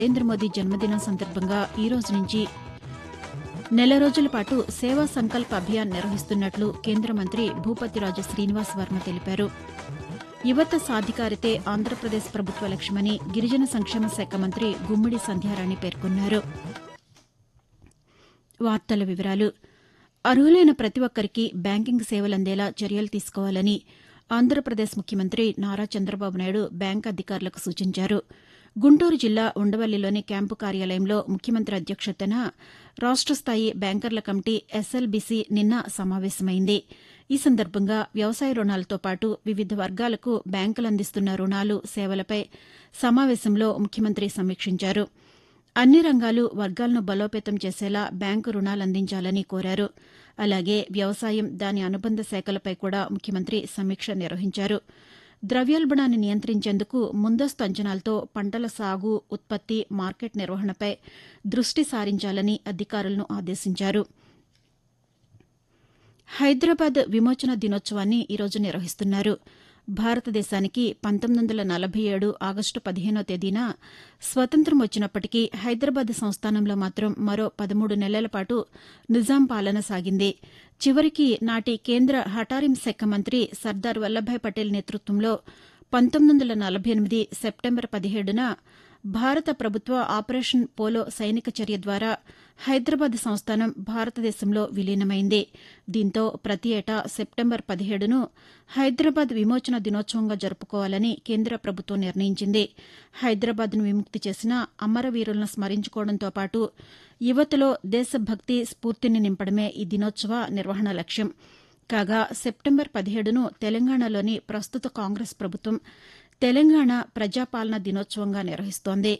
నరేంద్ర మోదీ జన్మదినం సందర్భంగా ఈ రోజు నుంచి నెల రోజుల పాటు సేవా సంకల్ప్ అభియాన్ నిర్వహిస్తున్నట్లు కేంద్ర మంత్రి భూపతిరాజు శ్రీనివాస్ వర్మ తెలిపారు యువత సాధికారితే ఆంధ్రప్రదేశ్ ప్రభుత్వ లక్ష్యమని గిరిజన సంక్షేమ శాఖ మంత్రి గుమ్మిడి సంధ్యారాణి పేర్కొన్నారు వార్తల వివరాలు అర్హులైన ప్రతి ఒక్కరికి బ్యాంకింగ్ సేవలందేలా చర్యలు తీసుకోవాలని ఆంధ్రప్రదేశ్ ముఖ్యమంత్రి నారా చంద్రబాబు నాయుడు బ్యాంక్ అధికారులకు సూచించారు గుంటూరు జిల్లా ఉండవల్లిలోని క్యాంపు కార్యాలయంలో ముఖ్యమంత్రి అధ్యక్షతన రాష్ట స్థాయి బ్యాంకర్ల కమిటీ ఎస్ఎల్బీసీ నిన్న సమావేశమైంది ఈ సందర్భంగా వ్యవసాయ రుణాలతో పాటు వివిధ వర్గాలకు బ్యాంకులు అందిస్తున్న రుణాలు సేవలపై సమావేశంలో ముఖ్యమంత్రి సమీక్షించారు అన్ని రంగాలు వర్గాలను బలోపేతం చేసేలా బ్యాంకు రుణాలు అందించాలని కోరారు అలాగే వ్యవసాయం దాని అనుబంధ శాఖలపై కూడా ముఖ్యమంత్రి సమీక్ష నిర్వహించారు ద్రవ్యోల్బణాన్ని నియంత్రించేందుకు ముందస్తు అంచనాలతో పంటల సాగు ఉత్పత్తి మార్కెట్ నిర్వహణపై దృష్టి సారించాలని అధికారులను ఆదేశించారు హైదరాబాద్ విమోచన దినోత్సవాన్ని ఈరోజు నిర్వహిస్తున్నారు భారతదేశానికి పంతొమ్మిది వందల నలభై ఏడు ఆగస్టు పదిహేనో తేదీన స్వతంత్రం వచ్చినప్పటికీ హైదరాబాద్ సంస్థానంలో మాత్రం మరో పదమూడు నెలల పాటు నిజాం పాలన సాగింది చివరికి నాటి కేంద్ర హఠారిం శాఖ మంత్రి సర్దార్ వల్లభాయ్ పటేల్ నేతృత్వంలో పంతొమ్మిది వందల నలభై ఎనిమిది సెప్టెంబర్ పదిహేడున భారత ప్రభుత్వ ఆపరేషన్ పోలో సైనిక చర్య ద్వారా హైదరాబాద్ సంస్థానం భారతదేశంలో విలీనమైంది దీంతో ప్రతి ఏటా సెప్టెంబర్ పదిహేడును హైదరాబాద్ విమోచన దినోత్సవంగా జరుపుకోవాలని కేంద్ర ప్రభుత్వం నిర్ణయించింది హైదరాబాద్ను విముక్తి చేసిన అమరవీరులను స్మరించుకోవడంతో పాటు యువతలో దేశభక్తి స్ఫూర్తిని నింపడమే ఈ దినోత్సవ నిర్వహణ లక్ష్యం కాగా సెప్టెంబర్ పదిహేడును తెలంగాణలోని ప్రస్తుత కాంగ్రెస్ ప్రభుత్వం తెలంగాణ ప్రజాపాలన దినోత్సవంగా నిర్వహిస్తోంది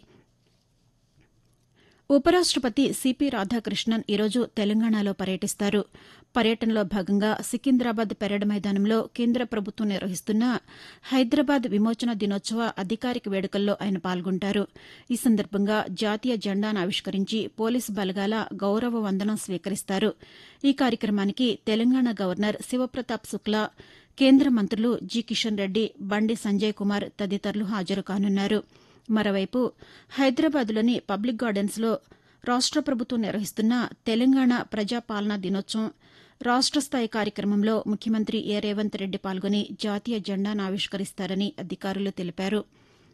ఉపరాష్టపతి సిపి రాధాకృష్ణన్ ఈరోజు తెలంగాణలో పర్యటిస్తారు పర్యటనలో భాగంగా సికింద్రాబాద్ పెరేడ్ మైదానంలో కేంద్ర ప్రభుత్వం నిర్వహిస్తున్న హైదరాబాద్ విమోచన దినోత్సవ అధికారిక వేడుకల్లో ఆయన పాల్గొంటారు ఈ సందర్భంగా జాతీయ జెండాను ఆవిష్కరించి పోలీసు బలగాల గౌరవ వందనం స్వీకరిస్తారు ఈ కార్యక్రమానికి తెలంగాణ గవర్నర్ శివప్రతాప్ శుక్లా కేంద్ర మంత్రులు జి కిషన్ రెడ్డి బండి సంజయ్ కుమార్ తదితరులు హాజరు కానున్నారు మరోవైపు హైదరాబాద్లోని పబ్లిక్ గార్డెన్స్లో రాష్ట ప్రభుత్వం నిర్వహిస్తున్న తెలంగాణ ప్రజాపాలనా దినోత్సవం రాష్ట స్థాయి కార్యక్రమంలో ముఖ్యమంత్రి ఏ రేవంత్ రెడ్డి పాల్గొని జాతీయ జెండాను ఆవిష్కరిస్తారని అధికారులు తెలిపారు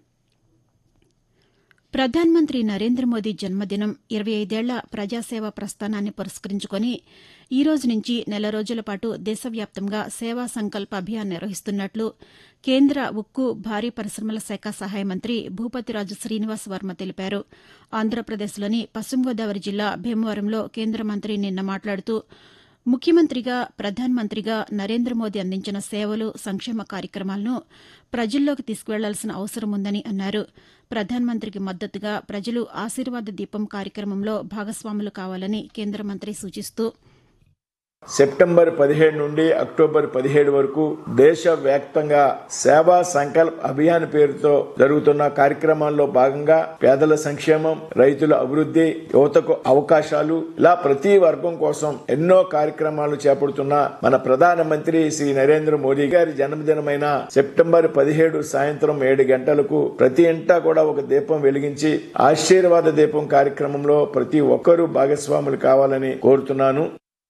ప్రధానమంత్రి నరేంద్ర మోదీ జన్మదినం ఇరవై ఐదేళ్ల ప్రజాసేవ ప్రస్థానాన్ని పురస్కరించుకుని ఈ రోజు నుంచి నెల రోజుల పాటు దేశవ్యాప్తంగా సేవా సంకల్ప అభియాన్ నిర్వహిస్తున్నట్లు కేంద్ర ఉక్కు భారీ పరిశ్రమల శాఖ సహాయ మంత్రి భూపతిరాజు శ్రీనివాస్ వర్మ తెలిపారు ఆంధ్రప్రదేశ్లోని పశ్చిమగోదావరి జిల్లా భీమవరంలో కేంద్ర మంత్రి నిన్న మాట్లాడుతూ ముఖ్యమంత్రిగా ప్రధానమంత్రిగా నరేంద్ర మోదీ అందించిన సేవలు సంక్షేమ కార్యక్రమాలను ప్రజల్లోకి తీసుకువెళ్లాల్సిన అవసరం ఉందని అన్నారు ప్రధానమంత్రికి మద్దతుగా ప్రజలు ఆశీర్వాద దీపం కార్యక్రమంలో భాగస్వాములు కావాలని కేంద్ర మంత్రి సూచిస్తూ సెప్టెంబర్ పదిహేడు నుండి అక్టోబర్ పదిహేడు వరకు దేశవ్యాప్తంగా సేవా సంకల్ప్ అభియాన్ పేరుతో జరుగుతున్న కార్యక్రమాల్లో భాగంగా పేదల సంక్షేమం రైతుల అభివృద్ధి యువతకు అవకాశాలు ఇలా ప్రతి వర్గం కోసం ఎన్నో కార్యక్రమాలు చేపడుతున్న మన ప్రధానమంత్రి శ్రీ నరేంద్ర మోదీ గారి జన్మదినమైన సెప్టెంబర్ పదిహేడు సాయంత్రం ఏడు గంటలకు ప్రతి ఇంటా కూడా ఒక దీపం వెలిగించి ఆశీర్వాద దీపం కార్యక్రమంలో ప్రతి ఒక్కరూ భాగస్వాములు కావాలని కోరుతున్నాను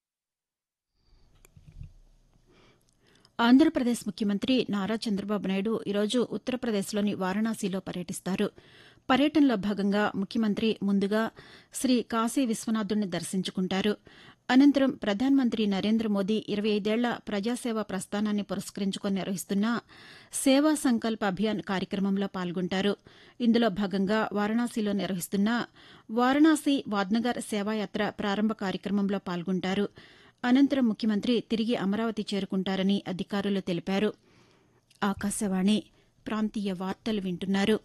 ఆంధ్రప్రదేశ్ ముఖ్యమంత్రి నారా చంద్రబాబు నాయుడు ఈరోజు ఉత్తరప్రదేశ్లోని వారణాసిలో పర్యటిస్తారు పర్యటనలో భాగంగా ముఖ్యమంత్రి ముందుగా శ్రీ కాశీ విశ్వనాథుడిని దర్శించుకుంటారు అనంతరం ప్రధానమంత్రి నరేంద్ర మోదీ ఇరవై ఐదేళ్ల ప్రజాసేవ ప్రస్థానాన్ని పురస్కరించుకుని నిర్వహిస్తున్న సేవా సంకల్ప అభియాన్ కార్యక్రమంలో పాల్గొంటారు ఇందులో భాగంగా వారణాసిలో నిర్వహిస్తున్న వారణాసి వాద్నగర్ సేవాయాత్ర ప్రారంభ కార్యక్రమంలో పాల్గొంటారు అనంతరం ముఖ్యమంత్రి తిరిగి అమరావతి చేరుకుంటారని అధికారులు తెలిపారు ఆకాశవాణి ప్రాంతీయ వార్తలు వింటున్నారు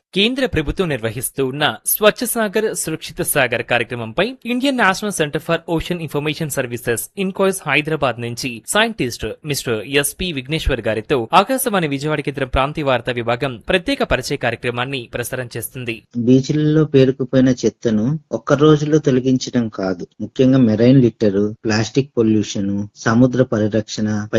కేంద్ర ప్రభుత్వం నిర్వహిస్తూ ఉన్న స్వచ్ఛ సాగర్ సురక్షిత సాగర్ కార్యక్రమంపై Indian national centre for ocean information services INCOIS Hyderabad నుంచి సైంటిస్ట్ మిస్టర్ ఎస్పి విఘ్నేశ్వర్ గారితో ఆకాశవాణి విజయవాడ కేంద్రం ప్రాంతీయ వార్తా విభాగం ప్రత్యేక పరిచయ కార్యక్రమాన్ని ప్రసారం చేస్తుంది బీచ్లలో పేరుకుపోయిన చెత్తను ఒక్క రోజులో తొలగించడం కాదు ముఖ్యంగా మెరైన్ లిట్టరు ప్లాస్టిక్ పొల్యూషన్ సముద్ర పరిరక్షణ